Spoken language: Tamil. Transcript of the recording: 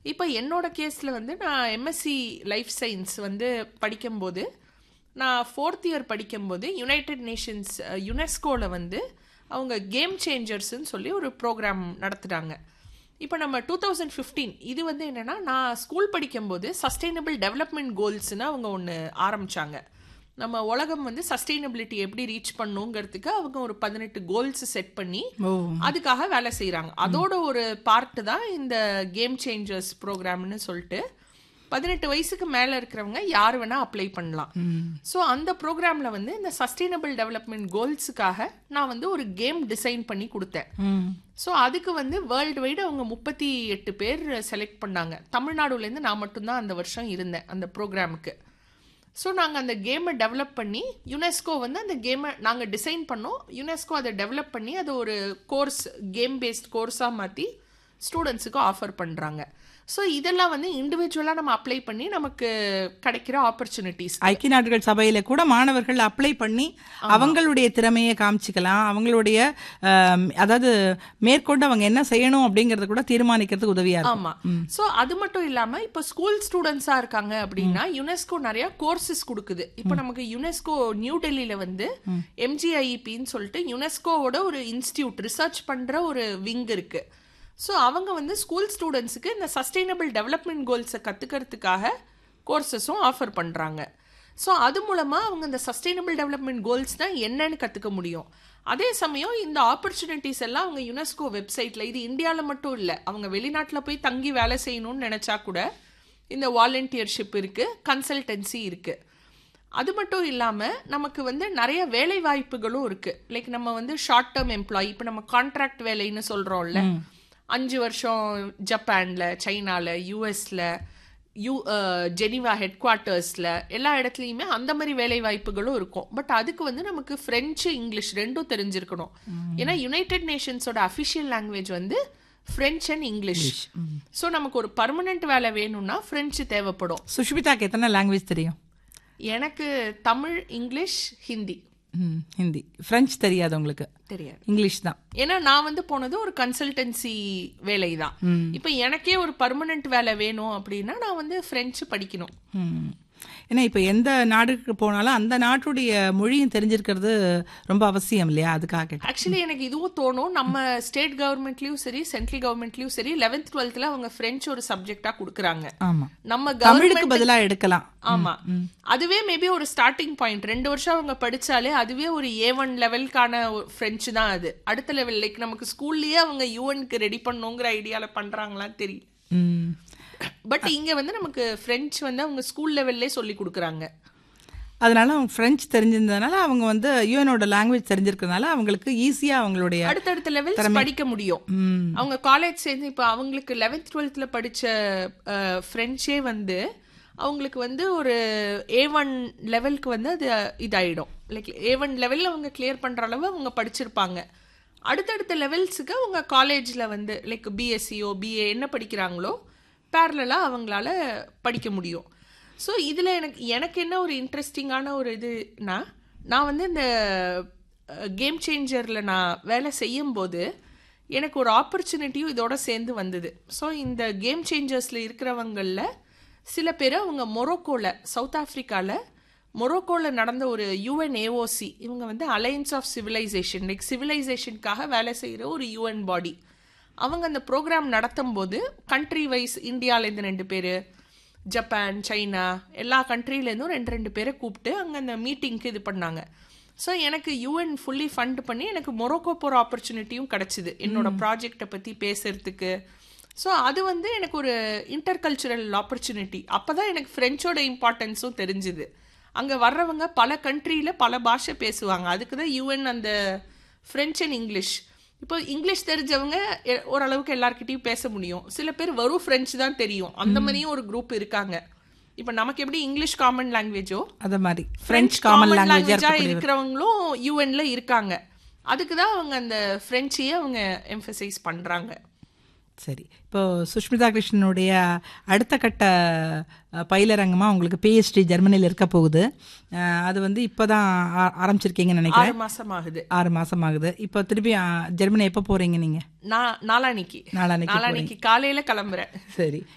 இப்போ என்னோட கேஸில் வந்து நான் எம்எஸ்சி லைஃப் சயின்ஸ் வந்து படிக்கும்போது நான் ஃபோர்த் இயர் படிக்கும்போது யுனைடெட் நேஷன்ஸ் யுனெஸ்கோவில் வந்து அவங்க கேம் சேஞ்சர்ஸ்ன்னு சொல்லி ஒரு ப்ரோக்ராம் நடத்துகிறாங்க இப்போ நம்ம டூ தௌசண்ட் ஃபிஃப்டீன் இது வந்து என்னென்னா நான் ஸ்கூல் படிக்கும்போது சஸ்டைனபிள் டெவலப்மெண்ட் கோல்ஸ்னு அவங்க ஒன்று ஆரம்பித்தாங்க நம்ம உலகம் வந்து சஸ்டைனபிலிட்டி எப்படி ரீச் பண்ணுங்கிறதுக்கு அவங்க ஒரு பதினெட்டு கோல்ஸ் செட் பண்ணி ஓ அதுக்காக வேலை செய்கிறாங்க அதோட ஒரு பார்ட்டு தான் இந்த கேம் சேஞ்சர்ஸ் ப்ரோக்ராம்னு சொல்லிட்டு பதினெட்டு வயசுக்கு மேலே இருக்கிறவங்க யார் வேணால் அப்ளை பண்ணலாம் ஸோ அந்த ப்ரோக்ராமில் வந்து இந்த சஸ்டைனபிள் டெவலப்மெண்ட் கோல்ஸுக்காக நான் வந்து ஒரு கேம் டிசைன் பண்ணி கொடுத்தேன் ம் ஸோ அதுக்கு வந்து வேர்ல்டு வைடு அவங்க முப்பத்தி எட்டு பேர் செலக்ட் பண்ணாங்க தமிழ்நாடுலேருந்து நான் மட்டும்தான் அந்த வருஷம் இருந்தேன் அந்த ப்ரோக்ராமுக்கு ஸோ நாங்கள் அந்த கேமை டெவலப் பண்ணி யுனெஸ்கோ வந்து அந்த கேமை நாங்கள் டிசைன் பண்ணோம் யுனெஸ்கோ அதை டெவலப் பண்ணி அதை ஒரு கோர்ஸ் கேம் பேஸ்ட் கோர்ஸாக மாற்றி ஸ்டூடெண்ட்ஸுக்கு ஆஃபர் பண்ணுறாங்க ஸோ இதெல்லாம் வந்து இண்டிவிஜுவலாக நம்ம அப்ளை பண்ணி நமக்கு கிடைக்கிற ஆப்பர்ச்சுனிட்டிஸ் ஐக்கிய நாடுகள் சபையில கூட மாணவர்கள் அப்ளை பண்ணி அவங்களுடைய திறமையை காமிச்சிக்கலாம் அவங்களுடைய ஆம், அதாவது மேற்கொண்டு அவங்க என்ன செய்யணும் அப்படிங்கறத கூட தீர்மானிக்கிறதுக்கு உதவியா இருக்கும் ஆமா சோ அது மட்டும் இல்லாம இப்போ ஸ்கூல் ஸ்டூடெண்ட்ஸா இருக்காங்க அப்படின்னா யுனெஸ்கோ நிறைய கோர்சஸ் கொடுக்குது இப்போ நமக்கு யுனெஸ்கோ நியூ டெல்லியில வந்து எம்ஜிஐஇபின்னு சொல்லிட்டு யுனெஸ்கோவோட ஒரு இன்ஸ்டியூட் ரிசர்ச் பண்ற ஒரு விங் இருக்கு ஸோ அவங்க வந்து ஸ்கூல் ஸ்டூடெண்ட்ஸுக்கு இந்த சஸ்டைனபிள் டெவலப்மெண்ட் கோல்ஸை கத்துக்கிறதுக்காக கோர்சஸும் ஆஃபர் பண்றாங்க ஸோ அது மூலமா அவங்க இந்த சஸ்டைனபிள் டெவலப்மெண்ட் கோல்ஸ் தான் என்னன்னு கத்துக்க முடியும் அதே சமயம் இந்த ஆப்பர்ச்சுனிட்டிஸ் எல்லாம் அவங்க யுனெஸ்கோ வெப்சைட்ல இது இந்தியாவில் மட்டும் இல்லை அவங்க வெளிநாட்டில் போய் தங்கி வேலை செய்யணும்னு நினைச்சா கூட இந்த வாலண்டியர்ஷிப் இருக்கு கன்சல்டன்சி இருக்கு அது மட்டும் இல்லாமல் நமக்கு வந்து நிறைய வேலை வாய்ப்புகளும் இருக்கு லைக் நம்ம வந்து ஷார்ட் டேர்ம் எம்ப்ளாயி இப்போ நம்ம கான்ட்ராக்ட் வேலைன்னு சொல்றோம்ல அஞ்சு வருஷம் ஜப்பான்ல சைனால யூஎஸ்ல யூ ஜெனிவா ஹெட் குவார்ட்டர்ஸில் எல்லா இடத்துலையுமே அந்த மாதிரி வேலை வாய்ப்புகளும் இருக்கும் பட் அதுக்கு வந்து நமக்கு ஃப்ரெஞ்சு இங்கிலீஷ் ரெண்டும் தெரிஞ்சிருக்கணும் ஏன்னா யுனைடெட் நேஷன்ஸோட அஃபிஷியல் லாங்குவேஜ் வந்து ஃப்ரெஞ்ச் அண்ட் இங்கிலீஷ் ஸோ நமக்கு ஒரு பர்மனெண்ட் வேலை வேணும்னா ஃப்ரெஞ்சு தேவைப்படும் சுஷ்மிதாக்கு எத்தனை லாங்குவேஜ் தெரியும் எனக்கு தமிழ் இங்கிலீஷ் ஹிந்தி ம், ஹிந்தி பிரெஞ்சு தெரியாது உங்களுக்கு தெரியாது இங்கிலீஷ் தான் ஏன்னா நான் வந்து போனது ஒரு கன்சல்டன்சி வேலை தான் இப்போ எனக்கே ஒரு பர்மனெண்ட் வேலை வேணும் அப்படின்னா நான் வந்து ஃப்ரெஞ்சு படிக்கணும் ம். ஏன்னா இப்போ எந்த நாடுக்கு போனாலும் அந்த நாட்டுடைய மொழியும் தெரிஞ்சிருக்கிறது ரொம்ப அவசியம் இல்லையா அதுக்காக கேட்டேன். ஆக்சுவலி எனக்கு இதுவும் தோணும் நம்ம ஸ்டேட் கவர்மெண்ட்லயும் சரி சென்ட்ரல் கவர்மெண்ட்லயும் சரி லெவன்த் டுவெல்த்ல அவங்க பிரெஞ்சு ஒரு சப்ஜெக்டா கொடுக்குறாங்க ஆமா நம்ம தமிழுக்கு கவர்மெண்ட் பதிலா எடுக்கலாம் ஆமா அதுவே மேபி ஒரு ஸ்டார்டிங் பாயிண்ட் ரெண்டு வருஷம் அவங்க படிச்சாலே அதுவே ஒரு ஏ ஒன் லெவலுக்கான பிரெஞ்சு தான் அது அடுத்த லெவல் லைக் நமக்கு ஸ்கூல்லயே அவங்க யூஎனுக்கு ரெடி பண்ணுங்கிற ஐடியால பண்றாங்களான்னு தெரியல ம். பட் இங்க வந்து நமக்கு பிரெஞ்சு வந்து அவங்க ஸ்கூல் லெவல்லே சொல்லி கொடுக்குறாங்க அதனால அவங்க பிரெஞ்சு தெரிஞ்சிருந்ததுனால அவங்க வந்து யூஎனோட லாங்குவேஜ் தெரிஞ்சிருக்கிறதுனால அவங்களுக்கு ஈஸியா அவங்களுடைய அடுத்தடுத்த லெவல்ஸ் படிக்க முடியும் ம், அவங்க காலேஜ் சேர்ந்து இப்போ அவங்களுக்கு லெவன்த் டுவெல்த்தில் படித்த ஃப்ரெண்ட்ஸே வந்து அவங்களுக்கு வந்து ஒரு ஏ ஒன் லெவலுக்கு வந்து அது இதாயிடும் லைக் ஏ ஒன் லெவலில் அவங்க கிளியர் பண்ணுற அளவு அவங்க படிச்சிருப்பாங்க அடுத்தடுத்த லெவல்ஸுக்கு அவங்க காலேஜில் வந்து லைக் பிஎஸ்சியோ பிஏ என்ன படிக்கிறாங்களோ பேரலாக அவங்களால படிக்க முடியும் ஸோ இதில் எனக்கு எனக்கு என்ன ஒரு இன்ட்ரெஸ்டிங்கான ஒரு இதுனா நான் வந்து இந்த கேம் சேஞ்சரில் நான் வேலை செய்யும்போது எனக்கு ஒரு ஆப்பர்ச்சுனிட்டியும் இதோட சேர்ந்து வந்தது ஸோ இந்த கேம் சேஞ்சர்ஸில் இருக்கிறவங்களில் சில பேர் அவங்க மொரோக்கோவில் சவுத் ஆஃப்ரிக்காவில் மொரோக்கோவில் நடந்த ஒரு யுஎன்ஏஓசி இவங்க வந்து அலையன்ஸ் ஆஃப் சிவிலைசேஷன் லைக் சிவிலைசேஷனுக்காக வேலை செய்கிற ஒரு யூஎன் பாடி அவங்க அந்த ப்ரோக்ராம் நடத்தும் போது கண்ட்ரி வைஸ் இந்தியாவிலேருந்து ரெண்டு பேர் ஜப்பான் சைனா எல்லா கண்ட்ரிலேருந்தும் ரெண்டு ரெண்டு பேரை கூப்பிட்டு அங்கே அந்த மீட்டிங்க்கு இது பண்ணாங்க ஸோ எனக்கு யூஎன் ஃபுல்லி ஃபண்ட் பண்ணி எனக்கு மொரோக்கோ போகிற ஆப்பர்ச்சுனிட்டியும் கிடச்சிது என்னோட ப்ராஜெக்டை பற்றி பேசுறதுக்கு ஸோ அது வந்து எனக்கு ஒரு இன்டர்கல்ச்சுரல் ஆப்பர்ச்சுனிட்டி அப்போ தான் எனக்கு ஃப்ரெஞ்சோட இம்பார்ட்டன்ஸும் தெரிஞ்சுது அங்கே வர்றவங்க பல கண்ட்ரியில் பல பாஷை பேசுவாங்க அதுக்கு தான் யூஎன் அந்த ஃப்ரெஞ்ச் அண்ட் இங்கிலீஷ் இப்போ இங்கிலீஷ் தெரிஞ்சவங்க எ- ஓரளவுக்கு எல்லார்கிட்டயும் பேச முடியும் சில பேர் வெறும் ஃப்ரெஞ்சு தான் தெரியும் அந்த மாதிரியும் ஒரு குரூப் இருக்காங்க இப்போ நமக்கு எப்படி இங்கிலீஷ் காமன் லாங்குவேஜோ அத மாதிரி பிரெஞ்சு காமன் லாங்குவேஜா லாங்குவேஜா இருக்கக்கூடிய இருக்கிறவங்களும் யூஎன்ல இருக்காங்க அதுக்கு தான் அவங்க அந்த ஃப்ரெஞ்சையே அவங்க எம்பசைஸ் பண்றாங்க சரி இப்போ சுஷ்மிதா கிருஷ்ணனுடைய அடுத்த கட்ட அஹ், பயிலரங்கமா உங்களுக்கு பிஹெச்டி ஜெர்மனியில் இருக்க போகுது அஹ், அது வந்து இப்போதான் ஆ- ஆரம்பிச்சிருக்கீங்கன்னு நினைக்கிறேன் ஆறு மாசம் ஆகுது ஆறு மாசம் ஆகுது இப்போ திருப்பி அ, ஜெர்மனி எப்போ போறீங்க நீங்க நான் நாளானிக்கு நாளான்னைக்கு நாளானிக்கு காலையில கிளம்புறேன் சரி